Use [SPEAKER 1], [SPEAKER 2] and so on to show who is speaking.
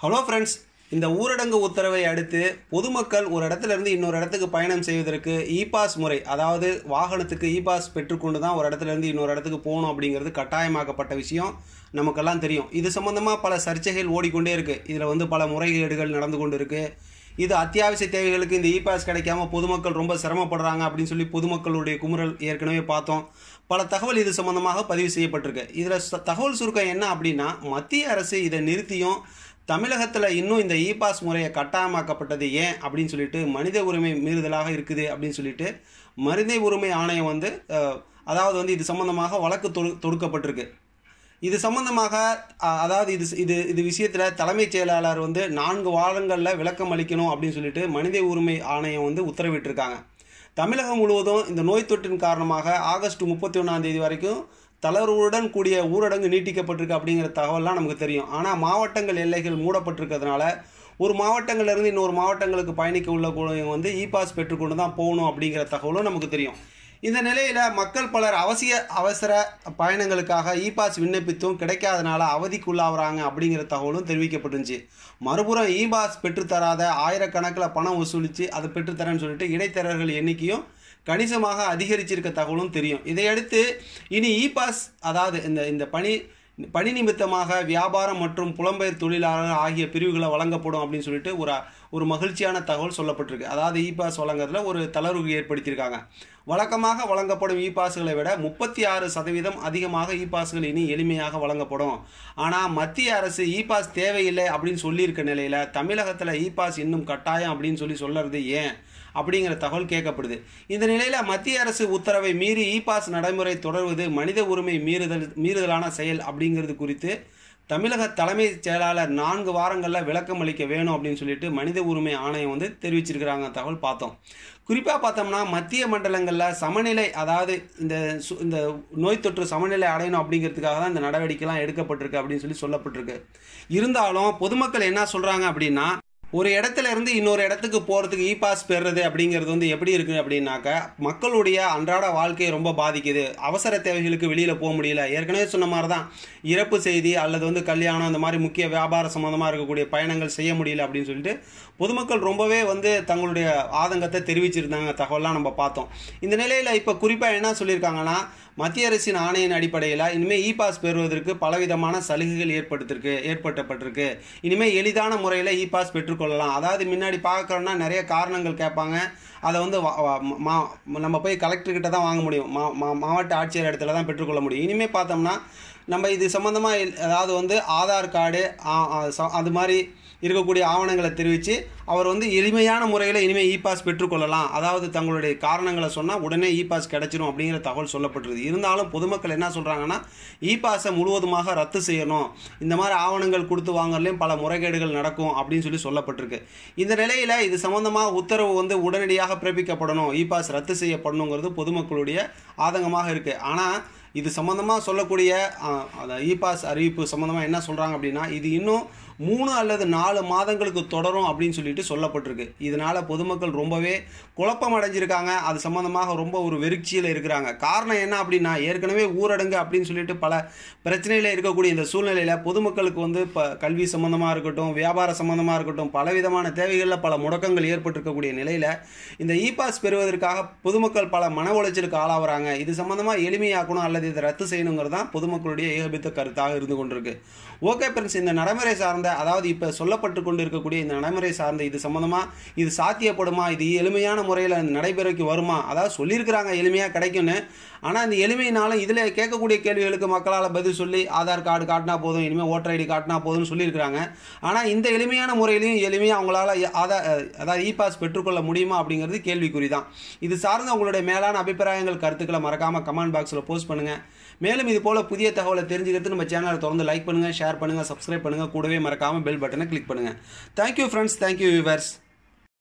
[SPEAKER 1] hello friends இந்த ஊரடங்கு உத்தரவை அடுத்து பொதுமக்கள் ஒரு இடத்துல இருந்து இன்னொரு இடத்துக்கு பயணம் செய்வதற்கு இ பாஸ் முறை அதாவது வாகனத்துக்கு இ பாஸ் பெற்றுக்கொண்டு தான் ஒரு இடத்துல இருந்து இன்னொரு இடத்துக்கு போகணும் அப்படிங்கிறது கட்டாயமாக்கப்பட்ட விஷயம் நமக்கெல்லாம் தெரியும் இது சம்பந்தமாக பல சர்ச்சைகள் ஓடிக்கொண்டே இருக்கு இதில் வந்து பல முறைகேடுகள் நடந்து கொண்டு இருக்கு இது அத்தியாவசிய தேவைகளுக்கு இந்த இ பாஸ் கிடைக்காம பொதுமக்கள் ரொம்ப சிரமப்படுறாங்க அப்படின்னு சொல்லி பொதுமக்களுடைய குமுறல் ஏற்கனவே பார்த்தோம் பல தகவல் இது சம்பந்தமாக பதிவு செய்யப்பட்டிருக்கு இதில் ச- தகவல் சுருக்கம் என்ன அப்படின்னா மத்திய அரசு இதை நிறுத்தியும் தமிழகத்தில் இன்னும் இந்த இ பாஸ் முறையை கட்டாயமாக்கப்பட்டது ஏன் அப்படின்னு சொல்லிட்டு மனித உரிமை மீறுதலாக இருக்குது அப்படின்னு சொல்லிட்டு மனித உரிமை ஆணையம் வந்து அஹ், அதாவது வந்து இது சம்பந்தமாக வழக்கு தொடு தொடுக்கப்பட்டிருக்கு இது சம்பந்தமாக அ- அதாவது இது இது இது விஷயத்தில் தலைமைச் செயலாளர் வந்து நான்கு வாரங்களில் விளக்கம் அளிக்கணும் அப்படின்னு சொல்லிட்டு மனித உரிமை ஆணையம் வந்து உத்தரவிட்டிருக்காங்க தமிழகம் முழுவதும் இந்த நோய் தொற்றின் காரணமாக ஆகஸ்ட் முப்பத்தி ஒன்றாம் தேதி வரைக்கும் தளர்வுடன் கூடிய ஊரடங்கு நீட்டிக்கப்பட்டிருக்கு அப்படிங்கிற தகவல்லாம் நமக்கு தெரியும் ஆனால் மாவட்டங்கள் எல்லைகள் மூடப்பட்டிருக்கிறதுனால ஒரு மாவட்டங்கள்ல இருந்து இன்னொரு மாவட்டங்களுக்கு பயணிக்க உள்ள கூடியவங்க வந்து இ பாஸ் பெற்றுக்கொண்டு தான் போகணும் அப்படிங்கிற தகவலும் நமக்கு தெரியும் இந்த நிலையில மக்கள் பலர் அவசிய அவசர பயணங்களுக்காக இ பாஸ் விண்ணப்பித்தும் கிடைக்காதனால அவதிக்குள்ளாகிறாங்க அப்படிங்கிற தகவலும் தெரிவிக்கப்பட்டுருந்துச்சு மறுபுறம் இ பாஸ் பெற்றுத்தராத ஆயிரக்கணக்கில் பணம் வசூலித்து அதை பெற்றுத்தரேன்னு சொல்லிட்டு இடைத்தரகர்கள் எண்ணிக்கையும் கணிசமாக அதிகரிச்சிருக்க தகவலும் தெரியும் இதையடுத்து இனி இ பாஸ் அதாவது இந்த இந்த பணி பணி நிமித்தமாக வியாபாரம் மற்றும் புலம்பெயர் தொழிலாளர் ஆகிய பிரிவுகளை வழங்கப்படும் அப்படின்னு சொல்லிட்டு ஒரு ஒரு மகிழ்ச்சியான தகவல் சொல்லப்பட்டிருக்கு அதாவது இ பாஸ் வழங்குறதுல ஒரு தளர்வு ஏற்படுத்தியிருக்காங்க வழக்கமாக வழங்கப்படும் இ பாஸ்களை விட முப்பத்தி ஆறு சதவீதம் அதிகமாக இ பாஸ்கள் இனி எளிமையாக வழங்கப்படும் ஆனால் மத்திய அரசு இ பாஸ் தேவையில்லை அப்படின்னு சொல்லியிருக்க நிலையில் தமிழகத்தில் இ பாஸ் இன்னும் கட்டாயம் அப்படின்னு சொல்லி சொல்றது ஏன் அப்படிங்கிற தகவல் கேட்கப்படுது இந்த நிலையில் மத்திய அரசு உத்தரவை மீறி இ பாஸ் நடைமுறை தொடர்வது மனித உரிமை மீறுதல் மீறுதலான செயல் அப்படிங்கிறது குறித்து தமிழக தலைமைச் செயலாளர் நான்கு வாரங்களில் விளக்கம் அளிக்க வேணும் அப்படின்னு சொல்லிட்டு மனித உரிமை ஆணையம் வந்து தெரிவிச்சிருக்கிறாங்க தகவல் பார்த்தோம் குறிப்பாக பார்த்தோம்னா மத்திய மண்டலங்களில் சமநிலை அதாவது இந்த சு- இந்த நோய் தொற்று சமநிலை அடையணும் அப்படிங்கிறதுக்காக தான் இந்த நடவடிக்கைலாம் எடுக்கப்பட்டிருக்கு அப்படின்னு சொல்லி சொல்லப்பட்டிருக்கு இருந்தாலும் பொதுமக்கள் என்ன சொல்கிறாங்க அப்படின்னா ஒரு இடத்துல இருந்து இன்னொரு இடத்துக்கு போகிறதுக்கு இ பாஸ் பெறுறது அப்படிங்கிறது வந்து எப்படி இருக்குது அப்படின்னாக்க மக்களுடைய அன்றாட வாழ்க்கையை ரொம்ப பாதிக்குது அவசர தேவைகளுக்கு வெளியில் போக முடியல ஏற்கனவே சொன்ன மாதிரி தான் இறப்பு செய்தி அல்லது வந்து கல்யாணம் அந்த மாதிரி முக்கிய வியாபார சம்மந்தமாக இருக்கக்கூடிய பயணங்கள் செய்ய முடியல அப்படின்னு சொல்லிட்டு பொதுமக்கள் ரொம்பவே வந்து தங்களுடைய ஆதங்கத்தை தெரிவிச்சிருந்தாங்க தகவல்லாம் நம்ம பார்த்தோம் இந்த நிலையில் இப்போ குறிப்பாக என்ன சொல்லியிருக்காங்கன்னா மத்திய அரசின் ஆணையின் அடிப்படையில் இனிமேல் இ பாஸ் பெறுவதற்கு பலவிதமான சலுகைகள் ஏற்படுத்திருக்கு ஏற்படுத்தப்பட்டிருக்கு இனிமேல் எளிதான முறையில் இ பாஸ் பெற்றுக்கொள்ளலாம் அதாவது முன்னாடி பார்க்கறோம்னா நிறைய காரணங்கள் கேட்பாங்க அதை வந்து வா- வா- மா நம்ம போய் கலெக்டர்கிட்ட தான் வாங்க முடியும் மா மா- மாவட்ட ஆட்சியர் இடத்துல தான் பெற்றுக்கொள்ள முடியும் இனிமேல் பார்த்தோம்னா நம்ம இது சம்மந்தமாக அதாவது வந்து ஆதார் கார்டு ஆ- ஆ, ச- அது மாதிரி இருக்கக்கூடிய ஆவணங்களை தெரிவித்து அவர் வந்து எளிமையான முறையில் இனிமேல் இ பாஸ் பெற்றுக்கொள்ளலாம் அதாவது தங்களுடைய காரணங்களை சொன்னால் உடனே இ பாஸ் கிடைச்சிரும் அப்படிங்கிற தகவல் சொல்லப்பட்டிருக்கு இருந்தாலும் பொதுமக்கள் என்ன சொல்கிறாங்கன்னா இ பாஸை முழுவதுமாக ரத்து செய்யணும் இந்த மாதிரி ஆவணங்கள் கொடுத்து வாங்குறதுலையும் பல முறைகேடுகள் நடக்கும் அப்படின்னு சொல்லி சொல்லப்பட்டிருக்கு இந்த நிலையில் இது சம்பந்தமாக உத்தரவு வந்து உடனடியாக பிறப்பிக்கப்படணும் இ பாஸ் ரத்து செய்யப்படணுங்கிறது பொதுமக்களுடைய ஆதங்கமாக இருக்குது ஆனால் இது சம்மந்தமாக சொல்லக்கூடிய அஹ், அந்த இ பாஸ் அறிவிப்பு சம்மந்தமாக என்ன சொல்கிறாங்க அப்படின்னா இது இன்னும் மூணு அல்லது நாலு மாதங்களுக்கு தொடரும் அப்படின்னு சொல்லிட்டு சொல்லப்பட்டிருக்கு இதனால் பொதுமக்கள் ரொம்பவே குழப்பம் அடைஞ்சிருக்காங்க அது சம்மந்தமாக ரொம்ப ஒரு வெறிச்சியில் இருக்கிறாங்க காரணம் என்ன அப்படின்னா ஏற்கனவே ஊரடங்கு அப்படின்னு சொல்லிட்டு பல பிரச்சனையில் இருக்கக்கூடிய இந்த சூழ்நிலையில் பொதுமக்களுக்கு வந்து இப்போ கல்வி சம்மந்தமாக இருக்கட்டும் வியாபார சம்மந்தமாக இருக்கட்டும் பலவிதமான தேவைகளில் பல முடக்கங்கள் ஏற்பட்டிருக்கக்கூடிய நிலையில் இந்த இ பாஸ் பெறுவதற்காக பொதுமக்கள் பல மன உளைச்சலுக்கு ஆளாகிறாங்க இது சம்மந்தமாக எளிமையாக்கணும் அல்லது இதை ரத்து செய்யணுங்கிறது தான் பொதுமக்களுடைய ஏகபித்த கருத்தாக இருந்து கொண்டிருக்கு ஓகே ஃப்ரெண்ட்ஸ் இந்த நடைமுறை சார்ந்த அதாவது இப்போ சொல்லப்பட்டு கொண்டு இருக்கக்கூடிய இந்த நடைமுறை சார்ந்த இது சம்மந்தமாக இது சாத்தியப்படுமா இது எளிமையான முறையில் இந்த நடைமுறைக்கு வருமா அதாவது சொல்லியிருக்கிறாங்க எளிமையாக கிடைக்கும்னு ஆனால் இந்த எளிமையினாலும் இதில் கேட்கக்கூடிய கேள்விகளுக்கு மக்களால் பதில் சொல்லி ஆதார் கார்டு காட்டினா போதும் இனிமேல் ஓட்டர் ஐடி காட்டினா போதும்னு சொல்லியிருக்கிறாங்க ஆனால் இந்த எளிமையான முறையிலையும் எளிமையாக அவங்களால ஆதார் அதாவது இ பாஸ் பெற்றுக்கொள்ள முடியுமா அப்படிங்கிறது கேள்விக்குறி தான் இது சார்ந்த உங்களுடைய மேலான அபிப்பிராயங்கள் கருத்துக்களை மறக்காமல் கமெண்ட் பாக்ஸில் போஸ்ட் பண்ணுங்கள் மேலும் இது போல் புதிய தகவலை தெரிஞ்சுக்கிறதுக்கு நம்ம சேனலை தொடர்ந்து லைக் பண்ணுங்கள் ஷேர் பண்ணுங்கள் சப்ஸ்கிரைப் பண்ணுங்கள் கூடவே மறக்காமல் பெல் பட்டனை கிளிக் பண்ணுங்கள் தேங்க்யூ ஃப்ரெண்ட்ஸ் தேங்க்யூ வியூவர்ஸ்